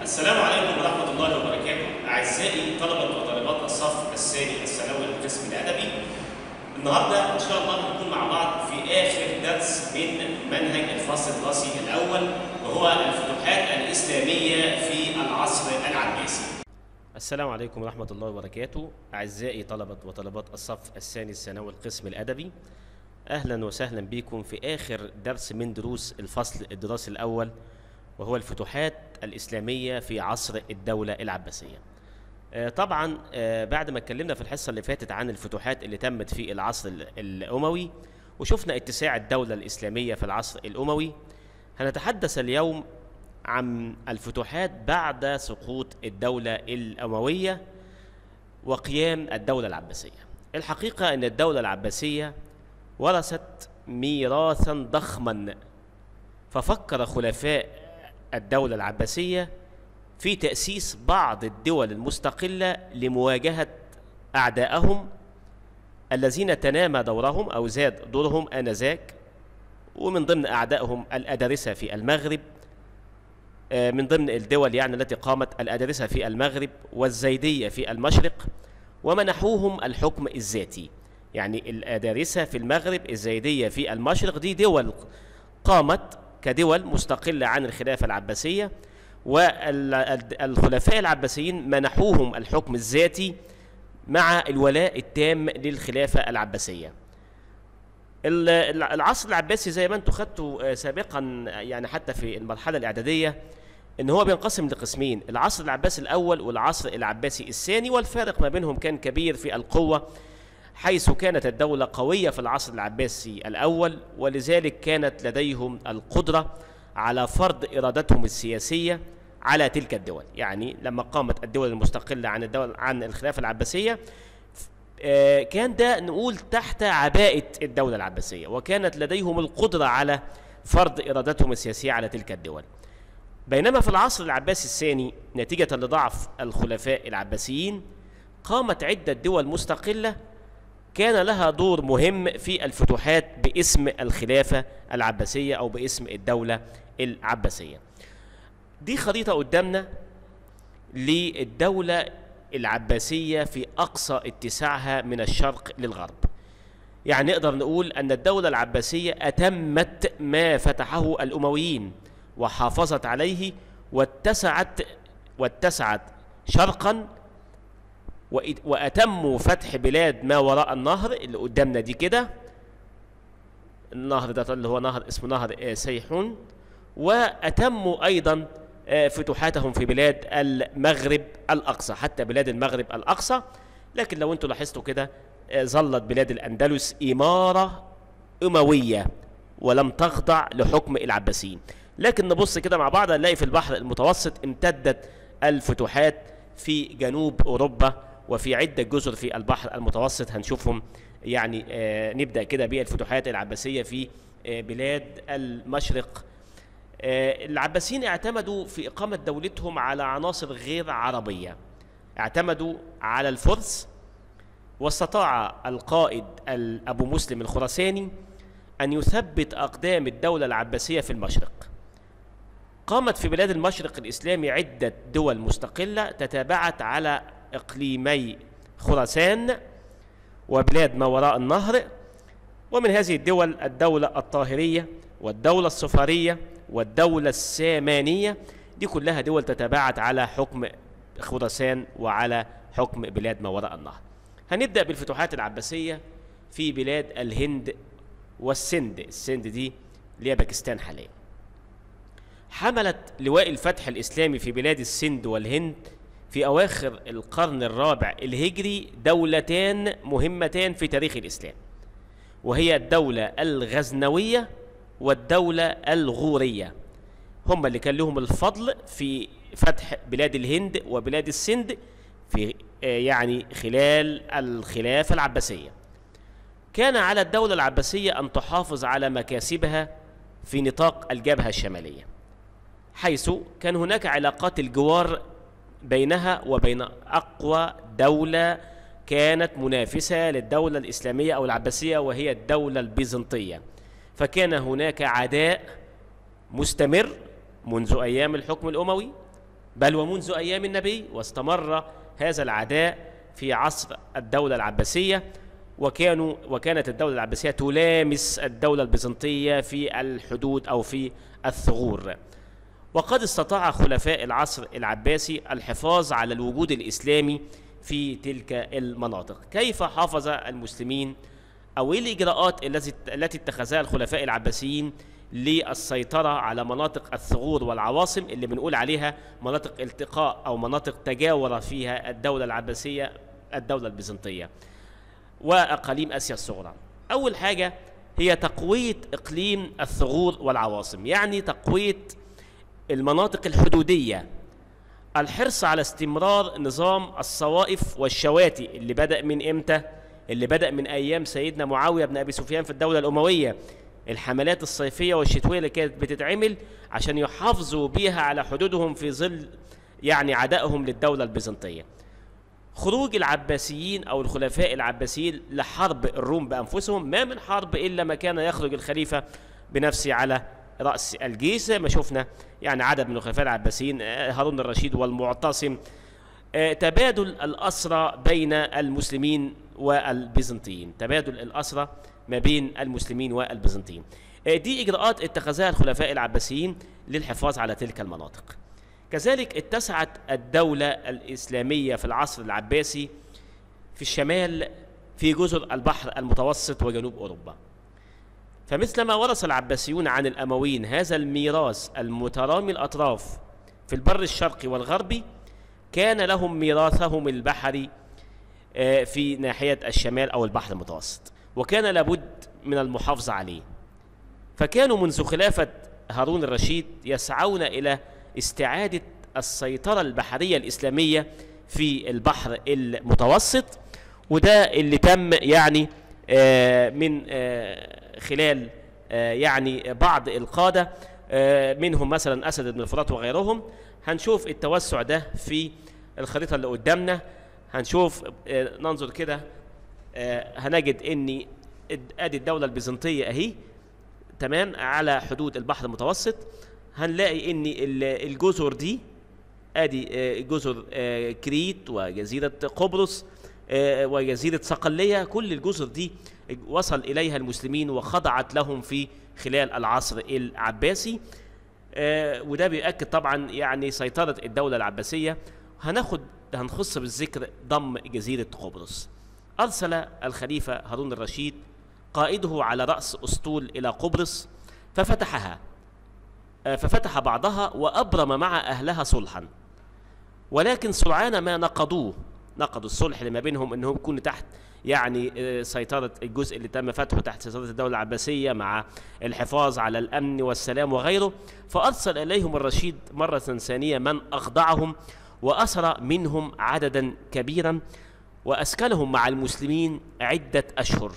السلام عليكم ورحمة الله وبركاته أعزائي طلبة وطالبات الصف الثاني الثانوي القسم الأدبي النهاردة إن شاء الله هنكون مع بعض في آخر درس من منهج الفصل الدراسي الأول وهو الفتوحات الإسلامية في العصر العباسي السلام عليكم ورحمة الله وبركاته أعزائي طلبة وطالبات الصف الثاني الثانوي القسم الأدبي أهلا وسهلا بكم في آخر درس من دروس الفصل الدراسي الأول وهو الفتوحات الإسلامية في عصر الدولة العباسية آه، طبعا آه، بعد ما اتكلمنا في الحصة اللي فاتت عن الفتوحات اللي تمت في العصر ال- الأموي وشفنا اتساع الدولة الإسلامية في العصر الأموي هنتحدث اليوم عن الفتوحات بعد سقوط الدولة الأموية وقيام الدولة العباسية الحقيقة أن الدولة العباسية ورثت ميراثا ضخما ففكر خلفاء الدولة العباسية في تأسيس بعض الدول المستقلة لمواجهة أعدائهم الذين تنامى دورهم أو زاد دورهم آنذاك ومن ضمن أعدائهم الأدارسة في المغرب آه، من ضمن الدول يعني التي قامت الأدارسة في المغرب والزيدية في المشرق ومنحوهم الحكم الذاتي يعني الأدارسة في المغرب الزيدية في المشرق دي دول قامت كدول مستقلة عن الخلافة العباسية والخلفاء العباسيين منحوهم الحكم الذاتي مع الولاء التام للخلافة العباسية ال- ال- العصر العباسي زي ما انتم خدتوا آه، سابقا يعني حتى في المرحلة الإعدادية ان هو بينقسم لقسمين العصر العباسي الأول والعصر العباسي الثاني والفارق ما بينهم كان كبير في القوة حيث كانت الدولة قوية في العصر العباسي الأول ولذلك كانت لديهم القدرة على فرض إرادتهم السياسية على تلك الدول يعني لما قامت الدول المستقلة عن الدول عن الخلافة العباسية آه، كان ده نقول تحت عباءة الدولة العباسية وكانت لديهم القدرة على فرض إرادتهم السياسية على تلك الدول بينما في العصر العباسي الثاني نتيجة لضعف الخلفاء العباسيين قامت عدة دول مستقلة كان لها دور مهم في الفتوحات باسم الخلافة العباسية أو باسم الدولة العباسية دي خريطة قدامنا للدولة العباسية في أقصى اتساعها من الشرق للغرب يعني نقدر نقول أن الدولة العباسية أتمت ما فتحه الأمويين وحافظت عليه واتسعت واتسعت شرقا وإت- وأتموا فتح بلاد ما وراء النهر اللي قدامنا دي كده النهر ده اللي هو نهر اسمه نهر آه، سيحون وأتموا أيضا آه، فتوحاتهم في بلاد المغرب الأقصى حتى بلاد المغرب الأقصى لكن لو انتم لاحظتوا كده آه، ظلت بلاد الأندلس إمارة أموية ولم تخضع لحكم العباسيين لكن نبص كده مع بعض نلاقي في البحر المتوسط امتدت الفتوحات في جنوب أوروبا وفي عدة جزر في البحر المتوسط هنشوفهم يعني آه نبدأ كده بالفتوحات العباسية في آه بلاد المشرق آه العباسيين اعتمدوا في إقامة دولتهم على عناصر غير عربية اعتمدوا على الفرس واستطاع القائد ال- أبو مسلم الخراساني أن يثبت أقدام الدولة العباسية في المشرق قامت في بلاد المشرق الإسلامي عدة دول مستقلة تتابعت على إقليمي خراسان وبلاد ما وراء النهر ومن هذه الدول الدولة الطاهرية والدولة الصفارية والدولة السامانية دي كلها دول تتابعت على حكم خراسان وعلى حكم بلاد ما وراء النهر هنبدأ بالفتوحات العباسية في بلاد الهند والسند السند دي اللي هي باكستان حاليا حملت لواء الفتح الإسلامي في بلاد السند والهند في أواخر القرن الرابع الهجري دولتان مهمتان في تاريخ الإسلام وهي الدولة الغزنوية والدولة الغورية هم اللي كان لهم الفضل في فتح بلاد الهند وبلاد السند في آه، يعني خلال الخلافة العباسية كان على الدولة العباسية أن تحافظ على مكاسبها في نطاق الجبهة الشمالية حيث كان هناك علاقات الجوار بينها وبين أقوى دولة كانت منافسة للدولة الإسلامية أو العباسية وهي الدولة البيزنطية فكان هناك عداء مستمر منذ أيام الحكم الأموي بل ومنذ أيام النبي واستمر هذا العداء في عصر الدولة العباسية وكانوا وكانت الدولة العباسية تلامس الدولة البيزنطية في الحدود أو في الثغور وقد استطاع خلفاء العصر العباسي الحفاظ على الوجود الإسلامي في تلك المناطق كيف حافظ المسلمين أو إيه الإجراءات التي التي اتخذها الخلفاء العباسيين للسيطرة على مناطق الثغور والعواصم اللي بنقول عليها مناطق التقاء أو مناطق تجاور فيها الدولة العباسية الدولة البيزنطية وأقاليم آسيا الصغرى أول حاجة هي تقوية إقليم الثغور والعواصم يعني تقوية المناطق الحدودية الحرص على استمرار نظام الصوائف والشواتي اللي بدأ من إمتى؟ اللي بدأ من أيام سيدنا معاوية بن أبي سفيان في الدولة الأموية الحملات الصيفية والشتوية اللي كانت بتتعمل عشان يحافظوا بيها على حدودهم في ظل يعني عدائهم للدولة البيزنطية خروج العباسيين أو الخلفاء العباسيين لحرب الروم بأنفسهم ما من حرب إلا ما كان يخرج الخليفة بنفسه على رأس الجيش زي ما شفنا يعني عدد من الخلفاء العباسيين آه، هارون الرشيد والمعتصم آه، تبادل الأسرى بين المسلمين والبيزنطيين تبادل الأسرى ما بين المسلمين والبيزنطيين آه، دي إجراءات اتخذها الخلفاء العباسيين للحفاظ على تلك المناطق كذلك اتسعت الدولة الإسلامية في العصر العباسي في الشمال في جزر البحر المتوسط وجنوب أوروبا فمثلما ورث العباسيون عن الأمويين هذا الميراث المترامي الأطراف في البر الشرقي والغربي كان لهم ميراثهم البحري آه، في ناحية الشمال أو البحر المتوسط وكان لابد من المحافظة عليه فكانوا منذ خلافة هارون الرشيد يسعون إلى استعادة السيطرة البحرية الإسلامية في البحر المتوسط وده اللي تم يعني آه، من آه، خلال آه، يعني بعض القادة آه، منهم مثلا أسد بن الفرات وغيرهم هنشوف التوسع ده في الخريطة اللي قدامنا هنشوف آه، ننظر كده آه، هنجد ان الد- ادي الدولة البيزنطية اهي تمام على حدود البحر المتوسط هنلاقي ان ال- الجزر دي ادي آه، جزر آه، كريت وجزيرة قبرص آه، وجزيرة صقلية كل الجزر دي وصل إليها المسلمين وخضعت لهم في خلال العصر العباسي آه، وده بيؤكد طبعا يعني سيطرة الدولة العباسية هناخد هنخص بالذكر ضم جزيرة قبرص أرسل الخليفة هارون الرشيد قائده على رأس أسطول إلى قبرص ففتحها آه، ففتح بعضها وأبرم مع أهلها صلحا ولكن سرعان ما نقضوه نقضوا الصلح اللي ما بينهم انهم يكونوا تحت يعني آه، سيطرة الجزء اللي تم فتحه تحت سيطرة الدولة العباسية مع الحفاظ على الأمن والسلام وغيره فأرسل إليهم الرشيد مرة ثانية من أخضعهم وأسر منهم عددا كبيرا وأسكنهم مع المسلمين عدة أشهر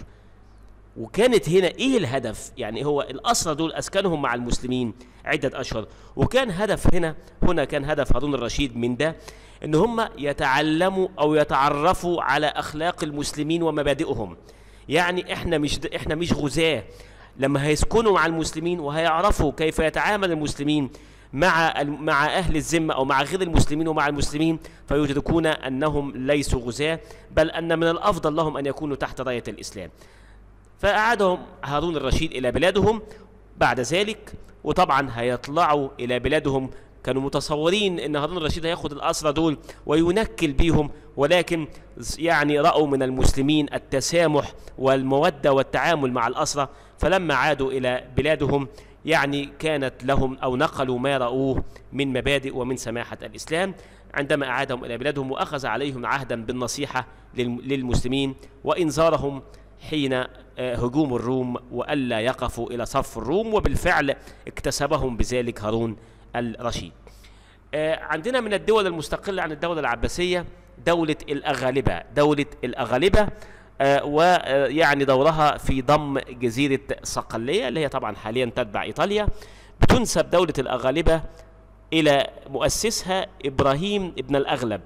وكانت هنا ايه الهدف يعني هو الاسرى دول اسكنهم مع المسلمين عده اشهر وكان هدف هنا هنا كان هدف هارون الرشيد من ده ان هم يتعلموا او يتعرفوا على اخلاق المسلمين ومبادئهم يعني احنا مش احنا مش غزاة لما هيسكنوا مع المسلمين وهيعرفوا كيف يتعامل المسلمين مع ال- مع اهل الذمه او مع غير المسلمين ومع المسلمين فيدركون انهم ليسوا غزاة بل ان من الافضل لهم ان يكونوا تحت رايه الاسلام فأعادهم هارون الرشيد إلى بلادهم بعد ذلك وطبعا هيطلعوا إلى بلادهم كانوا متصورين ان هارون الرشيد هياخد الاسرى دول وينكل بيهم ولكن يعني راوا من المسلمين التسامح والموده والتعامل مع الاسرى فلما عادوا الى بلادهم يعني كانت لهم او نقلوا ما راوه من مبادئ ومن سماحه الاسلام عندما اعادهم الى بلادهم واخذ عليهم عهدا بالنصيحه للم- للمسلمين وانذارهم حين آه، هجوم الروم والا يقفوا الى صف الروم وبالفعل اكتسبهم بذلك هارون الرشيد. آه، عندنا من الدول المستقله عن الدوله العباسيه دوله الاغالبه، دوله الاغالبه آه، ويعني دورها في ضم جزيره صقليه اللي هي طبعا حاليا تتبع ايطاليا بتنسب دوله الاغالبه الى مؤسسها ابراهيم ابن الاغلب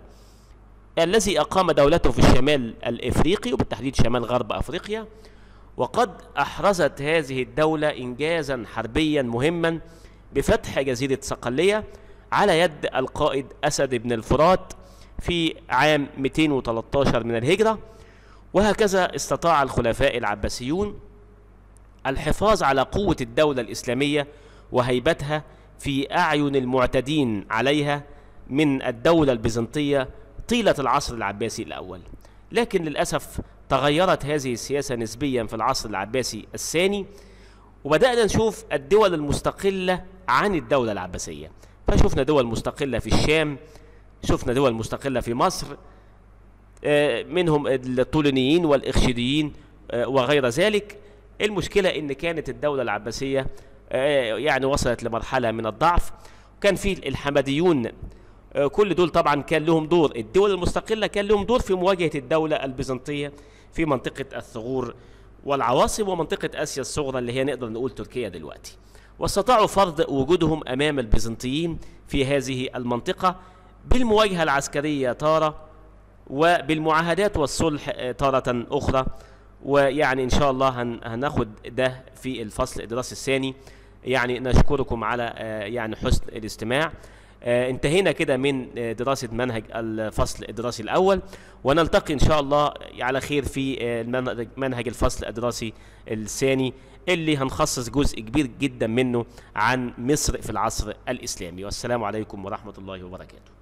الذي أقام دولته في الشمال الإفريقي وبالتحديد شمال غرب أفريقيا وقد أحرزت هذه الدولة إنجازا حربيا مهما بفتح جزيرة صقلية على يد القائد أسد بن الفرات في عام 213 من الهجرة وهكذا استطاع الخلفاء العباسيون الحفاظ على قوة الدولة الإسلامية وهيبتها في أعين المعتدين عليها من الدولة البيزنطية طيلة العصر العباسي الأول لكن للأسف تغيرت هذه السياسة نسبيا في العصر العباسي الثاني وبدأنا نشوف الدول المستقلة عن الدولة العباسية فشفنا دول مستقلة في الشام شفنا دول مستقلة في مصر آه، منهم الطولونيين والإخشيديين آه، وغير ذلك المشكلة إن كانت الدولة العباسية آه، يعني وصلت لمرحلة من الضعف كان في الحمديون آه، كل دول طبعا كان لهم دور الدول المستقلة كان لهم دور في مواجهة الدولة البيزنطية في منطقة الثغور والعواصم ومنطقة آسيا الصغرى اللي هي نقدر نقول تركيا دلوقتي واستطاعوا فرض وجودهم أمام البيزنطيين في هذه المنطقة بالمواجهة العسكرية تارة وبالمعاهدات والصلح آه، تارة أخرى ويعني إن شاء الله هن- هناخد ده في الفصل الدراسي الثاني يعني نشكركم على آه، يعني حسن الاستماع آه، انتهينا كده من آه، دراسة منهج الفصل الدراسي الأول ونلتقي إن شاء الله على خير في آه، المنهج- منهج الفصل الدراسي الثاني اللي هنخصص جزء كبير جدا منه عن مصر في العصر الإسلامي والسلام عليكم ورحمة الله وبركاته